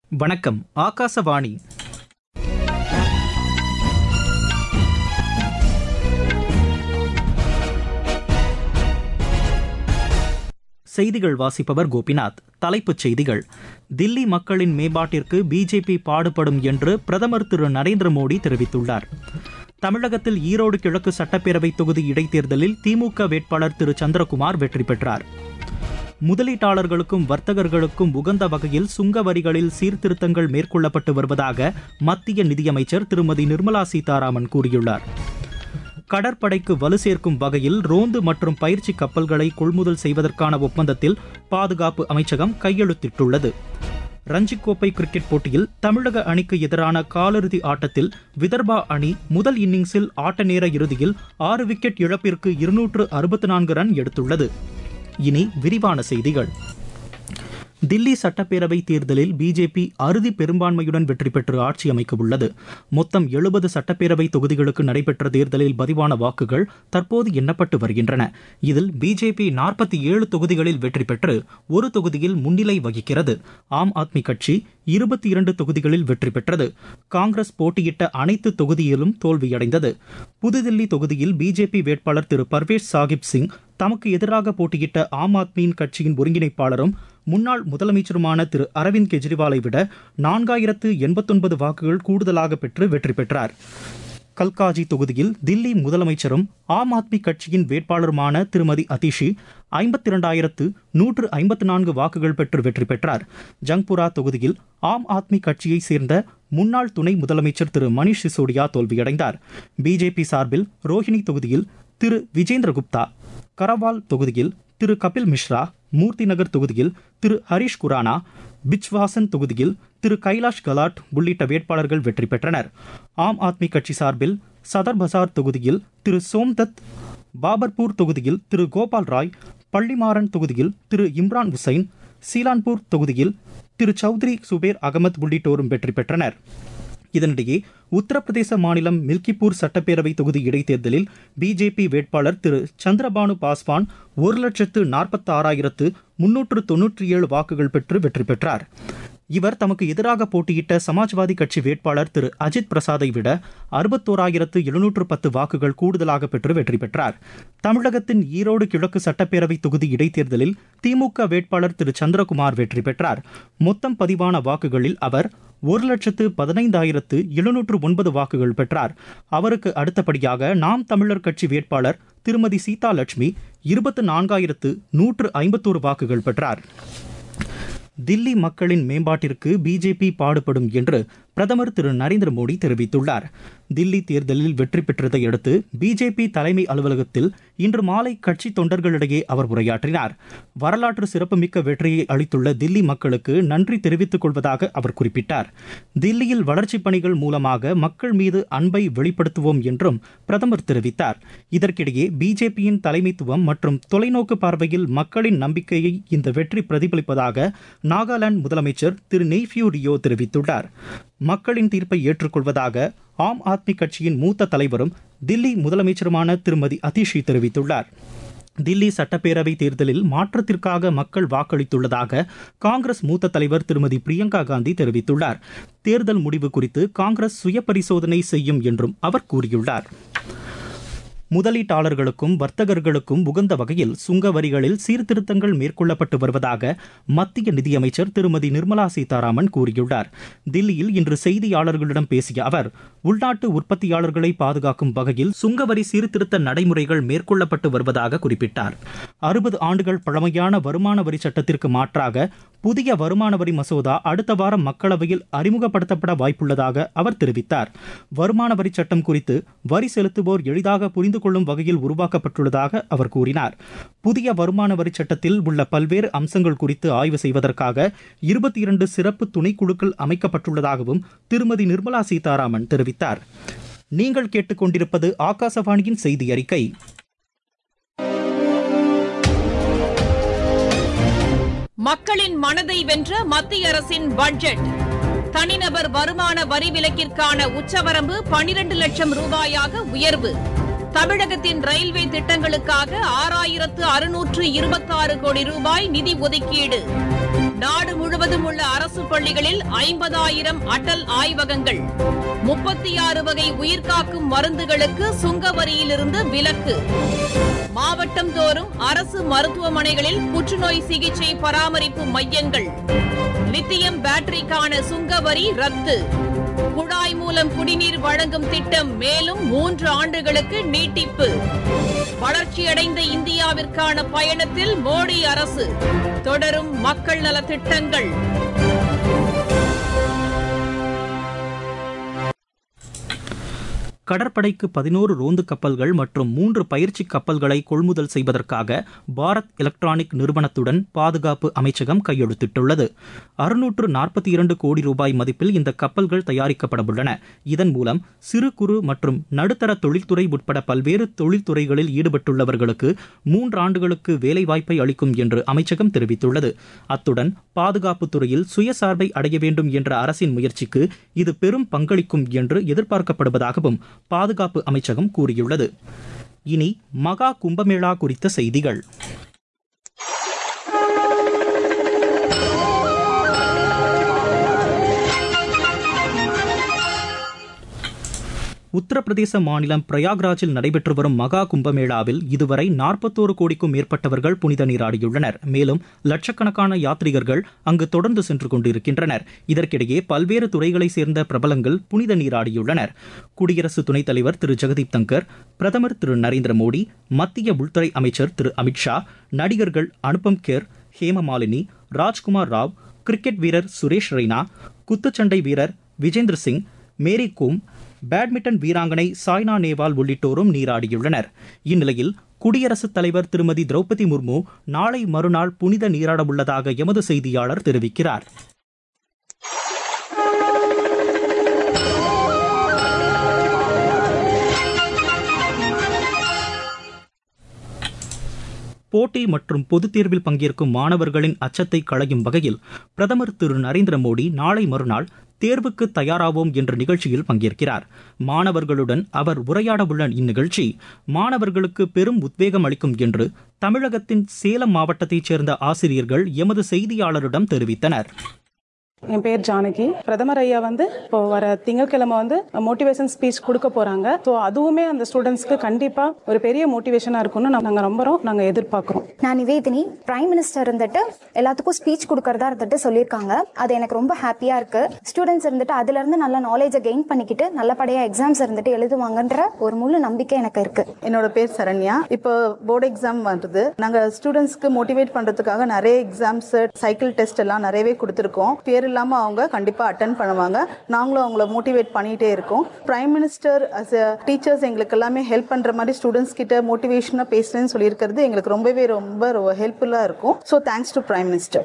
வணக்கம் ஆகாசவாணி செய்திகள் வாசிப்பவர் கோபிநாத் தலைப்புச் செய்திகள் தில்லி மக்களின் மேம்பாட்டிற்கு பிஜேபி பாடுபடும் என்று பிரதமர் திரு நரேந்திர மோடி தெரிவித்துள்ளார் தமிழகத்தில் ஈரோடு கிழக்கு சட்டப்பேரவை தொகுதி இடைத்தேர்தலில் திமுக வேட்பாளர் திரு சந்திரகுமார் வெற்றி பெற்றார் முதலீட்டாளர்களுக்கும் வர்த்தகர்களுக்கும் உகந்த வகையில் சுங்க வரிகளில் சீர்திருத்தங்கள் மேற்கொள்ளப்பட்டு வருவதாக மத்திய நிதியமைச்சர் திருமதி நிர்மலா சீதாராமன் கூறியுள்ளார் கடற்படைக்கு வலு சேர்க்கும் வகையில் ரோந்து மற்றும் பயிற்சி கப்பல்களை கொள்முதல் செய்வதற்கான ஒப்பந்தத்தில் பாதுகாப்பு அமைச்சகம் கையெழுத்திட்டுள்ளது ரஞ்சிக் கோப்பை கிரிக்கெட் போட்டியில் தமிழக அணிக்கு எதிரான காலிறுதி ஆட்டத்தில் விதர்பா அணி முதல் இன்னிங்ஸில் ஆட்ட நேர இறுதியில் ஆறு விக்கெட் இழப்பிற்கு இருநூற்று அறுபத்தி நான்கு ரன் எடுத்துள்ளது இனி விரிவான செய்திகள் தில்லி சட்டப்பேரவை தேர்தலில் பிஜேபி அறுதி பெரும்பான்மையுடன் வெற்றி பெற்று ஆட்சி அமைக்க உள்ளது மொத்தம் எழுபது சட்டப்பேரவை தொகுதிகளுக்கு நடைபெற்ற தேர்தலில் பதிவான வாக்குகள் தற்போது எண்ணப்பட்டு வருகின்றன இதில் பிஜேபி நாற்பத்தி ஏழு தொகுதிகளில் வெற்றி பெற்று ஒரு தொகுதியில் முன்னிலை வகிக்கிறது ஆம் ஆத்மி கட்சி இருபத்தி இரண்டு தொகுதிகளில் வெற்றி பெற்றது காங்கிரஸ் போட்டியிட்ட அனைத்து தொகுதியிலும் தோல்வியடைந்தது புதுதில்லி தொகுதியில் பிஜேபி வேட்பாளர் திரு பர்வேஷ் சாகிப் சிங் தமக்கு எதிராக போட்டியிட்ட ஆம் ஆத்மியின் கட்சியின் ஒருங்கிணைப்பாளரும் முன்னாள் முதலமைச்சருமான திரு அரவிந்த் கெஜ்ரிவாலை விட நான்காயிரத்து எண்பத்தொன்பது வாக்குகள் கூடுதலாக பெற்று வெற்றி பெற்றார் கல்காஜி தொகுதியில் தில்லி முதலமைச்சரும் ஆம் ஆத்மி கட்சியின் வேட்பாளருமான திருமதி அதிஷி ஐம்பத்தி இரண்டாயிரத்து நூற்று ஐம்பத்தி நான்கு வாக்குகள் பெற்று வெற்றி பெற்றார் ஜங்புரா தொகுதியில் ஆம் ஆத்மி கட்சியைச் சேர்ந்த முன்னாள் துணை முதலமைச்சர் திரு மணிஷ் சிசோடியா தோல்வியடைந்தார் பிஜேபி சார்பில் ரோஹிணி தொகுதியில் திரு விஜேந்திர குப்தா கரவால் தொகுதியில் திரு கபில் மிஸ்ரா மூர்த்தி நகர் தொகுதியில் திரு ஹரிஷ் குரானா பிச்வாசன் தொகுதியில் திரு கைலாஷ் கலாட் உள்ளிட்ட வேட்பாளர்கள் வெற்றி பெற்றனர் ஆம் ஆத்மி கட்சி சார்பில் சதர் பசார் தொகுதியில் திரு சோம்தத் பாபர்பூர் தொகுதியில் திரு கோபால் ராய் பள்ளிமாறன் தொகுதியில் திரு இம்ரான் உசைன் சீலான்பூர் தொகுதியில் திரு சௌத்ரி சுபேர் அகமத் உள்ளிட்டோரும் வெற்றி பெற்றனர் இதனிடையே உத்தரப்பிரதேச மாநிலம் மில்கிப்பூர் சட்டப்பேரவை தொகுதி இடைத்தேர்தலில் பிஜேபி வேட்பாளர் திரு சந்திரபானு பாஸ்வான் ஒரு லட்சத்து நாற்பத்தி ஆறாயிரத்து முன்னூற்று தொன்னூற்றி ஏழு வாக்குகள் பெற்று வெற்றி பெற்றார் இவர் தமக்கு எதிராக போட்டியிட்ட சமாஜ்வாதி கட்சி வேட்பாளர் திரு அஜித் பிரசாதை விட அறுபத்தோராயிரத்து எழுநூற்று பத்து வாக்குகள் கூடுதலாக பெற்று வெற்றி பெற்றார் தமிழகத்தின் ஈரோடு கிழக்கு சட்டப்பேரவை தொகுதி இடைத்தேர்தலில் திமுக வேட்பாளர் திரு சந்திரகுமார் வெற்றி பெற்றார் மொத்தம் பதிவான வாக்குகளில் அவர் ஒரு லட்சத்து பதினைந்தாயிரத்து எழுநூற்று ஒன்பது வாக்குகள் பெற்றார் அவருக்கு அடுத்தபடியாக நாம் தமிழர் கட்சி வேட்பாளர் திருமதி சீதா லட்சுமி இருபத்து நான்காயிரத்து நூற்று ஐம்பத்தோரு வாக்குகள் பெற்றார் தில்லி மக்களின் மேம்பாட்டிற்கு பிஜேபி பாடுபடும் என்று பிரதமர் திரு நரேந்திர மோடி தெரிவித்துள்ளார் தில்லி தேர்தலில் வெற்றி பெற்றதை அடுத்து பிஜேபி தலைமை அலுவலகத்தில் இன்று மாலை கட்சி தொண்டர்களிடையே அவர் உரையாற்றினார் வரலாற்று சிறப்புமிக்க வெற்றியை அளித்துள்ள தில்லி மக்களுக்கு நன்றி தெரிவித்துக் கொள்வதாக அவர் குறிப்பிட்டார் தில்லியில் வளர்ச்சிப் பணிகள் மூலமாக மக்கள் மீது அன்பை வெளிப்படுத்துவோம் என்றும் பிரதமர் தெரிவித்தார் இதற்கிடையே பிஜேபியின் தலைமைத்துவம் மற்றும் தொலைநோக்கு பார்வையில் மக்களின் நம்பிக்கையை இந்த வெற்றி பிரதிபலிப்பதாக நாகாலாந்து முதலமைச்சர் திரு நெய்ஃபியூ ரியோ தெரிவித்துள்ளார் மக்களின் தீர்ப்பை ஏற்றுக்கொள்வதாக ஆம் ஆத்மி கட்சியின் மூத்த தலைவரும் தில்லி முதலமைச்சருமான திருமதி அதிஷி தெரிவித்துள்ளார் தில்லி சட்டப்பேரவை தேர்தலில் மாற்றத்திற்காக மக்கள் வாக்களித்துள்ளதாக காங்கிரஸ் மூத்த தலைவர் திருமதி பிரியங்கா காந்தி தெரிவித்துள்ளார் தேர்தல் முடிவு குறித்து காங்கிரஸ் சுய பரிசோதனை செய்யும் என்றும் அவர் கூறியுள்ளார் முதலீட்டாளர்களுக்கும் வர்த்தகர்களுக்கும் உகந்த வகையில் சுங்க வரிகளில் சீர்திருத்தங்கள் மேற்கொள்ளப்பட்டு வருவதாக மத்திய நிதியமைச்சர் திருமதி நிர்மலா சீதாராமன் கூறியுள்ளார் தில்லியில் இன்று செய்தியாளர்களிடம் பேசிய அவர் உள்நாட்டு உற்பத்தியாளர்களை பாதுகாக்கும் வகையில் சுங்கவரி சீர்திருத்த நடைமுறைகள் மேற்கொள்ளப்பட்டு வருவதாக குறிப்பிட்டார் அறுபது ஆண்டுகள் பழமையான வருமான வரி சட்டத்திற்கு மாற்றாக புதிய வருமான வரி மசோதா அடுத்த வாரம் மக்களவையில் அறிமுகப்படுத்தப்பட வாய்ப்புள்ளதாக அவர் தெரிவித்தார் வருமான வரி சட்டம் குறித்து வரி செலுத்துவோர் எளிதாக புரிந்து கொள்ளும் வகையில் உருவாக்கப்பட்டுள்ளதாக அவர் கூறினார் புதிய வருமான வரி சட்டத்தில் உள்ள பல்வேறு அம்சங்கள் குறித்து ஆய்வு செய்வதற்காக இருபத்தி இரண்டு சிறப்பு துணைக்குழுக்கள் அமைக்கப்பட்டுள்ளதாகவும் திருமதி நிர்மலா சீதாராமன் தெரிவித்தார் நீங்கள் கேட்டுக்கொண்டிருப்பது ஆகாசவாணியின் செய்தி அறிக்கை மக்களின் மனதை வென்ற மத்திய அரசின் பட்ஜெட் தனிநபர் வருமான வரி விலக்கிற்கான உச்சவரம்பு பனிரண்டு லட்சம் ரூபாயாக உயர்வு தமிழகத்தின் ரயில்வே திட்டங்களுக்காக ஆறாயிரத்து அறுநூற்று இருபத்தாறு கோடி ரூபாய் நிதி ஒதுக்கீடு நாடு முழுவதும் உள்ள அரசு பள்ளிகளில் ஐம்பதாயிரம் அடல் ஆய்வகங்கள் முப்பத்தி ஆறு வகை உயிர்காக்கும் மருந்துகளுக்கு சுங்க வரியிலிருந்து விலக்கு மாவட்டம் தோறும் அரசு மருத்துவமனைகளில் புற்றுநோய் சிகிச்சை பராமரிப்பு மையங்கள் லித்தியம் பேட்டரிக்கான சுங்க வரி ரத்து குழாய் மூலம் குடிநீர் வழங்கும் திட்டம் மேலும் மூன்று ஆண்டுகளுக்கு நீட்டிப்பு வளர்ச்சியடைந்த இந்தியாவிற்கான பயணத்தில் மோடி அரசு தொடரும் மக்கள் நலத் திட்டங்கள் கடற்படைக்கு பதினோரு ரோந்து கப்பல்கள் மற்றும் மூன்று பயிற்சி கப்பல்களை கொள்முதல் செய்வதற்காக பாரத் எலக்ட்ரானிக் நிறுவனத்துடன் பாதுகாப்பு அமைச்சகம் கையெழுத்திட்டுள்ளது அறுநூற்று நாற்பத்தி இரண்டு கோடி ரூபாய் மதிப்பில் இந்த கப்பல்கள் தயாரிக்கப்படவுள்ளன இதன் மூலம் சிறு குறு மற்றும் நடுத்தர தொழில்துறை உட்பட பல்வேறு தொழில்துறைகளில் ஈடுபட்டுள்ளவர்களுக்கு மூன்றாண்டுகளுக்கு வேலைவாய்ப்பை அளிக்கும் என்று அமைச்சகம் தெரிவித்துள்ளது அத்துடன் பாதுகாப்புத் துறையில் சுயசார்பை அடைய வேண்டும் என்ற அரசின் முயற்சிக்கு இது பெரும் பங்களிக்கும் என்று எதிர்பார்க்கப்படுவதாகவும் பாதுகாப்பு அமைச்சகம் கூறியுள்ளது இனி மகா கும்பமேளா குறித்த செய்திகள் உத்தரப்பிரதேச மாநிலம் பிரயாக்ராஜில் நடைபெற்று வரும் மகா கும்பமேளாவில் இதுவரை நாற்பத்தோரு கோடிக்கும் மேற்பட்டவர்கள் புனித நீராடியுள்ளனர் மேலும் லட்சக்கணக்கான யாத்ரீகர்கள் அங்கு தொடர்ந்து சென்று கொண்டிருக்கின்றனர் இதற்கிடையே பல்வேறு துறைகளைச் சேர்ந்த பிரபலங்கள் புனித நீராடியுள்ளனர் குடியரசு துணைத் தலைவர் திரு ஜெகதீப் தங்கர் பிரதமர் திரு நரேந்திர மோடி மத்திய உள்துறை அமைச்சர் திரு அமித்ஷா நடிகர்கள் அனுபம் கேர் ஹேமமாலினி ராஜ்குமார் ராவ் கிரிக்கெட் வீரர் சுரேஷ் ரெய்னா குத்துச்சண்டை வீரர் விஜேந்திர சிங் மேரி கோம் பேட்மிண்டன் வீராங்கனை சாய்னா நேவால் உள்ளிட்டோரும் நீராடியுள்ளனர் இந்நிலையில் குடியரசுத் தலைவர் திருமதி திரௌபதி முர்மு நாளை மறுநாள் புனித நீராடவுள்ளதாக எமது செய்தியாளர் தெரிவிக்கிறார் போட்டி மற்றும் பொதுத் தேர்வில் பங்கேற்கும் மாணவர்களின் அச்சத்தை களையும் வகையில் பிரதமர் திரு நரேந்திர மோடி நாளை மறுநாள் தேர்வுக்கு தயாராவோம் என்ற நிகழ்ச்சியில் பங்கேற்கிறார் மாணவர்களுடன் அவர் உரையாடவுள்ள இந்நிகழ்ச்சி மாணவர்களுக்கு பெரும் உத்வேகம் அளிக்கும் என்று தமிழகத்தின் சேலம் மாவட்டத்தைச் சேர்ந்த ஆசிரியர்கள் எமது செய்தியாளரிடம் தெரிவித்தனர் என் பேர் ஜானகி பிரதமர் ஐயா வந்து இப்போ வர திங்கட்கிழமை வந்து மோட்டிவேஷன் ஸ்பீச் கொடுக்க போறாங்க ஸோ அதுவுமே அந்த ஸ்டூடெண்ட்ஸ்க்கு கண்டிப்பா ஒரு பெரிய மோட்டிவேஷனா இருக்கும்னு நாங்கள் நம்புறோம் நாங்கள் எதிர்பார்க்குறோம் நான் நிவேதினி பிரைம் மினிஸ்டர் இருந்துட்டு எல்லாத்துக்கும் ஸ்பீச் கொடுக்கறதா இருந்துட்டு சொல்லியிருக்காங்க அது எனக்கு ரொம்ப ஹாப்பியா இருக்கு ஸ்டூடெண்ட்ஸ் இருந்துட்டு அதுல இருந்து நல்ல நாலேஜை கெயின் பண்ணிக்கிட்டு நல்லபடியா எக்ஸாம்ஸ் இருந்துட்டு எழுதுவாங்கன்ற ஒரு முழு நம்பிக்கை எனக்கு இருக்கு என்னோட பேர் சரண்யா இப்போ போர்டு எக்ஸாம் வருது நாங்க ஸ்டூடெண்ட்ஸ்க்கு மோட்டிவேட் பண்றதுக்காக நிறைய எக்ஸாம்ஸ் சைக்கிள் டெஸ்ட் எல்லாம் நிறையவே கொடுத்துருக்கோம் பேர் இல்லாம அவங்க கண்டிப்பா அட்டன் பண்ணுவாங்க நாங்களும் அவங்கள மோட்டிவேட் பண்ணிட்டே இருக்கோம் பிரைம் மினிஸ்டர் அஸ் டீச்சர்ஸ் எங்களுக்கு எல்லாமே ஹெல்ப் பண்ற மாதிரி ஸ்டூடெண்ட்ஸ் கிட்ட மோட்டிவேஷனா பேசுறேன்னு சொல்லியிருக்கிறது எங்களுக்கு ரொம்பவே ரொம்ப ஹெல்ப்ஃபுல்லா இருக்கும் so thanks to prime minister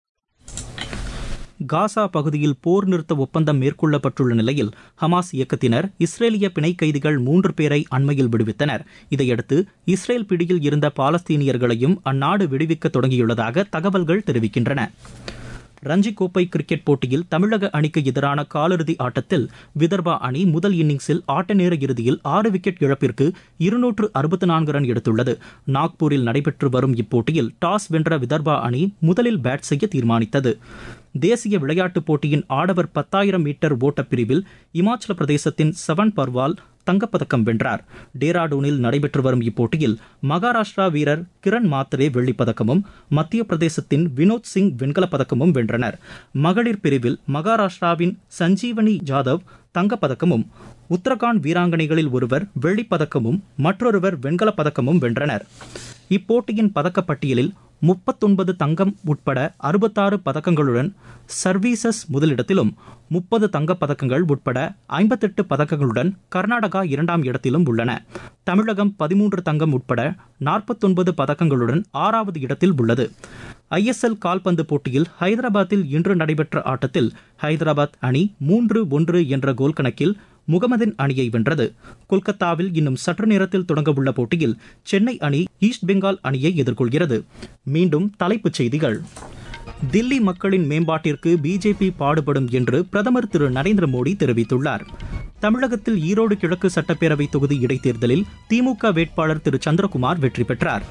Gaza பகுதியில் போர் நிறுத்த ஒப்பந்தம் மேற்கொள்ளப்பட்டுள்ள நிலையில் ஹமாஸ் இயக்கத்தினர் இஸ்ரேலிய பிணை கைதிகள் மூன்று பேரை அண்மையில் விடுவித்தனர் இதையடுத்து இஸ்ரேல் பிடியில் இருந்த பாலஸ்தீனியர்களையும் அந்நாடு விடுவிக்க தொடங்கியுள்ளதாக தகவல்கள் தெரிவிக்கின்றன ரஞ்சி கோப்பை கிரிக்கெட் போட்டியில் தமிழக அணிக்கு எதிரான காலிறுதி ஆட்டத்தில் விதர்பா அணி முதல் இன்னிங்ஸில் ஆட்ட நேர இறுதியில் ஆறு விக்கெட் இழப்பிற்கு இருநூற்று அறுபத்தி நான்கு ரன் எடுத்துள்ளது நாக்பூரில் நடைபெற்று வரும் இப்போட்டியில் டாஸ் வென்ற விதர்பா அணி முதலில் பேட் செய்ய தீர்மானித்தது தேசிய விளையாட்டுப் போட்டியின் ஆடவர் பத்தாயிரம் மீட்டர் ஓட்டப் பிரிவில் இமாச்சல பிரதேசத்தின் சவன் பர்வால் தங்கப்பதக்கம் வென்றார் டேராடூனில் நடைபெற்று வரும் இப்போட்டியில் மகாராஷ்டிரா வீரர் கிரண் மாத்ரே வெள்ளிப்பதக்கமும் மத்திய பிரதேசத்தின் வினோத் சிங் வெண்கலப் பதக்கமும் வென்றனர் மகளிர் பிரிவில் மகாராஷ்டிராவின் சஞ்சீவனி ஜாதவ் தங்கப்பதக்கமும் உத்தரகாண்ட் வீராங்கனைகளில் ஒருவர் வெள்ளிப்பதக்கமும் மற்றொருவர் வெண்கலப் பதக்கமும் வென்றனர் இப்போட்டியின் பதக்கப்பட்டியலில் முப்பத்தொன்பது தங்கம் உட்பட அறுபத்தாறு பதக்கங்களுடன் சர்வீசஸ் முதலிடத்திலும் முப்பது தங்கப் பதக்கங்கள் உட்பட ஐம்பத்தெட்டு பதக்கங்களுடன் கர்நாடகா இரண்டாம் இடத்திலும் உள்ளன தமிழகம் பதிமூன்று தங்கம் உட்பட நாற்பத்தொன்பது பதக்கங்களுடன் ஆறாவது இடத்தில் உள்ளது ஐஎஸ்எல் கால்பந்து போட்டியில் ஹைதராபாத்தில் இன்று நடைபெற்ற ஆட்டத்தில் ஹைதராபாத் அணி மூன்று ஒன்று என்ற கோல் கணக்கில் முகமதின் அணியை வென்றது கொல்கத்தாவில் இன்னும் சற்று நேரத்தில் தொடங்கவுள்ள போட்டியில் சென்னை அணி ஈஸ்ட் பெங்கால் அணியை எதிர்கொள்கிறது மீண்டும் தலைப்புச் செய்திகள் தில்லி மக்களின் மேம்பாட்டிற்கு பிஜேபி பாடுபடும் என்று பிரதமர் திரு நரேந்திர மோடி தெரிவித்துள்ளார் தமிழகத்தில் ஈரோடு கிழக்கு சட்டப்பேரவை தொகுதி இடைத்தேர்தலில் திமுக வேட்பாளர் திரு சந்திரகுமார் வெற்றி பெற்றார்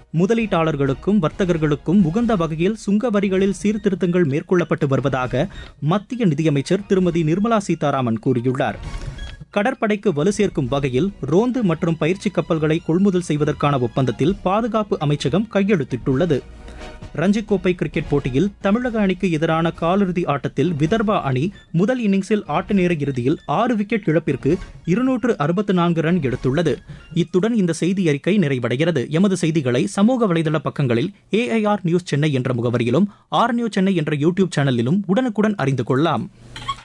முதலீட்டாளர்களுக்கும் வர்த்தகர்களுக்கும் உகந்த வகையில் சுங்க வரிகளில் சீர்திருத்தங்கள் மேற்கொள்ளப்பட்டு வருவதாக மத்திய நிதியமைச்சர் திருமதி நிர்மலா சீதாராமன் கூறியுள்ளார் கடற்படைக்கு வலு சேர்க்கும் வகையில் ரோந்து மற்றும் பயிற்சி கப்பல்களை கொள்முதல் செய்வதற்கான ஒப்பந்தத்தில் பாதுகாப்பு அமைச்சகம் கையெழுத்திட்டுள்ளது ரஞ்சிக் கோப்பை கிரிக்கெட் போட்டியில் தமிழக அணிக்கு எதிரான காலிறுதி ஆட்டத்தில் விதர்பா அணி முதல் இன்னிங்ஸில் ஆட்ட நேர இறுதியில் ஆறு விக்கெட் இழப்பிற்கு இருநூற்று அறுபத்து நான்கு ரன் எடுத்துள்ளது இத்துடன் இந்த செய்தி அறிக்கை நிறைவடைகிறது எமது செய்திகளை சமூக வலைதள பக்கங்களில் ஏஐஆர் நியூஸ் சென்னை என்ற முகவரியிலும் ஆர் நியூஸ் சென்னை என்ற யூடியூப் சேனலிலும் உடனுக்குடன் அறிந்து கொள்ளலாம்